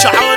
شعار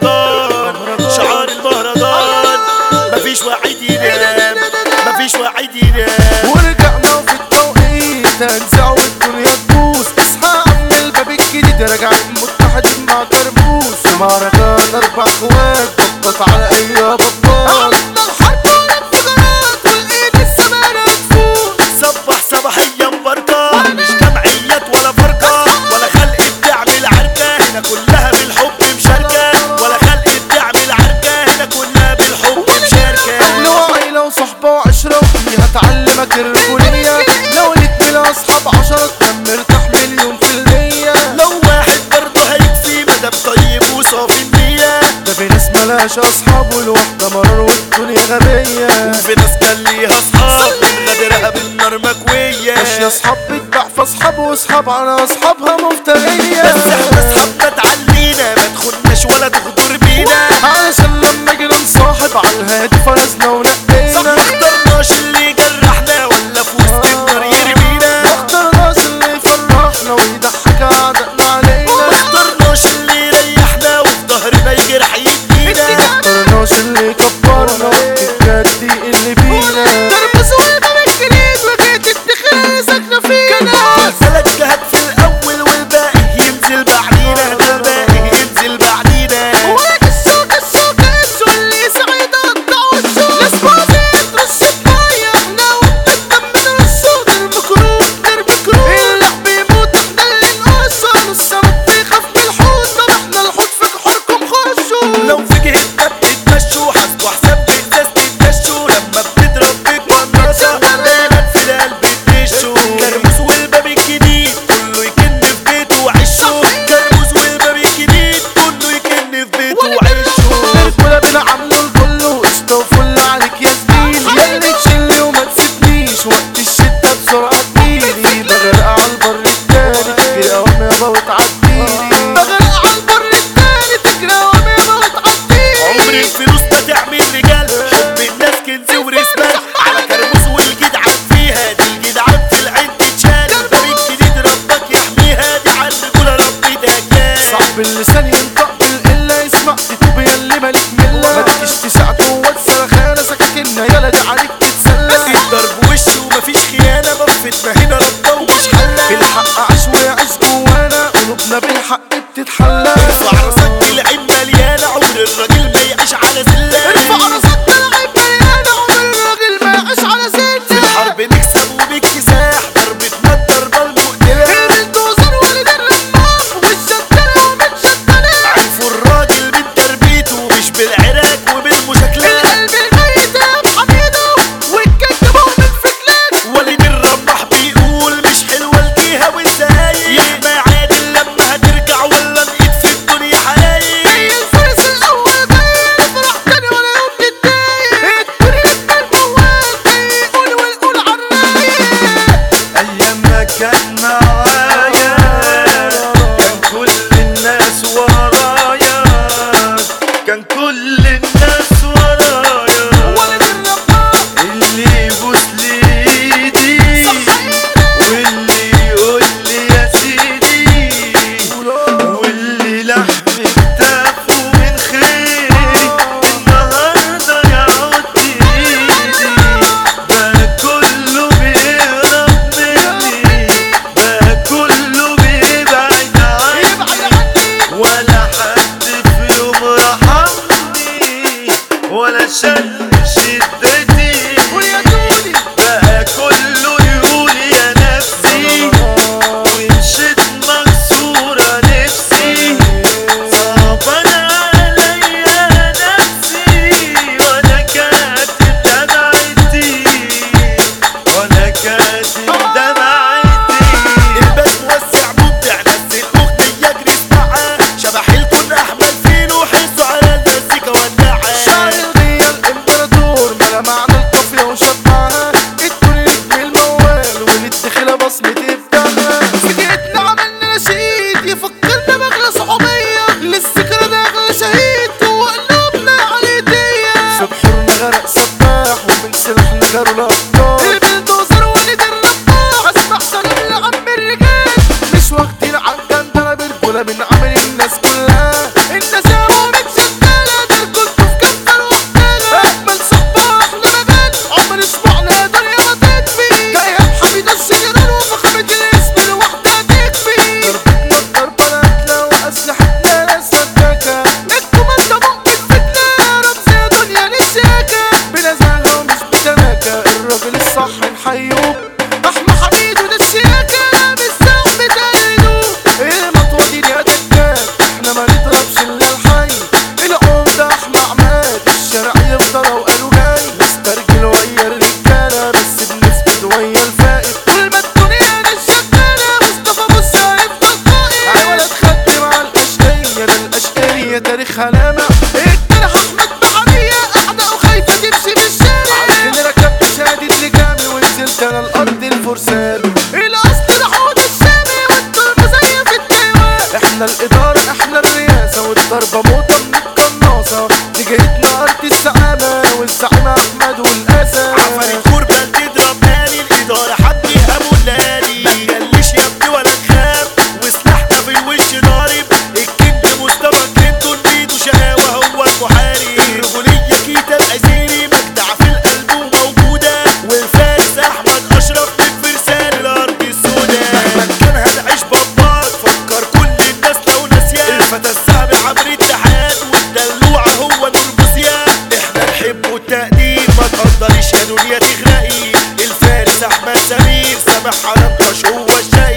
المهرجان شعار المهرجان مفيش واحد ينام مفيش واحد ينام ورجعنا في التوقيت هنزعوا الدنيا تبوس اصحى من الباب الجديد راجعين متحدين مع كربوس ومهرجان اربع اخوات بطت على اي بطال الحرب والانفجارات والايد السمانة تفوق صبح صباحية مباركة مش جمعيات ولا فرقة ولا خلق بتعمل عركة هنا كلها بالحب مشاركة ولا خلق بتعمل عركة هنا كلها بالحب مشاركة لو عيلة وصحبة وعشرة وفيها تعلمك الرجولية لو ليك بلا اصحاب عشرة كان مرتاح مليون في المية لو واحد برضه هيكفي مدام طيب وصافي النية ده في ناس ملهاش اصحاب والواحدة مرار والدنيا غبية وفي ناس كان ليها اصحاب من غدرها بالنار مكوية ماشي اصحاب بتباع في اصحاب واصحاب على اصحابها مفترية بس احنا اصحابنا تعلينا ما تخناش ولا تغدر بينا علشان لما جينا نصاحب على الهادي فرزنا صح ونقينا ما اخترناش اللي جرحنا ولا في وسط النار يرمينا ما اخترناش اللي يفرحنا ويضحك اعدائنا علينا ما اخترناش اللي يريحنا وفي ظهرنا يجرح يدينا ما اخترناش اللي يكبرنا والجدي اللي بينا تربس ويبقى بالجديد وجيت الدخل ساكنة فينا ثلاث جهات في الاول والباقي ينزل بعدينا ده الباقي ينزل بعدينا ولك السوق السوق السوق اللي سعيد قطعوا السوق الاسبوع يدرس الشباية احنا وبنتنا من السوق المكروه المكروه اللي بيموت احنا اللي نقصر السمك بيخاف من الحوت طب احنا الحوت في جحوركم خشوا لو في جهتنا بتتمشوا حاسبوا حساب بإحساس تتمشوا لما بتضرب بالقناصة دايما في القلب تدشوا كرموز والباب الجديد كله يكن في بيته وعشه كرموز والباب الجديد كله يكن في بيته وعشه الرجولة بنعمله الكل وقشطة وفل عليك يا زميلي يا اللي تشيلني وما تسيبنيش وقت الشدة بسرعة تجيلي بغرق على البر التاني تجري قوام يابا وتعديلي بغرق على البر التاني تجري قوام يابا وتعديلي عمر الفلوس ما تعمل رجال حب الناس كنز ورسمة على كرموز والجدعان فيها دي الجدعان في العين تتشال الباب الجديد ربك يحميها دي على الرجولة ربي تهجال صعب اللسان ينطق بالقلة يسمع تتوب يا اللي مالك ملة ما تجيش تساع جوه السرخانة سكاكينها يلا دي عليك تتسلى الضرب وش ومفيش خيانة بفتنا هنا ربنا ومش حلة الحق عاش ويعيش جوانا قلوبنا بالحق بتتحلى ارفع راسك العين مليانة عمر الراجل ما يعيش على زلة ارفع راسك العيب مليانة عمر الراجل ما يعيش على في زيت الحرب نكسب وبالكساح ضربتنا الضربة المقتلة البلدوزر ولد الرماح والشتانة ومتشتانة عرفوا الراجل من تربيته مش بالعراك وبالمشاكلات القلب الميت يا حميدو والكذبة من فتلات وليد الرماح بيقول مش حلوة الجهة والزايد يحمى عادل لما هترجع السمير سامح حرنكش هو الشاهد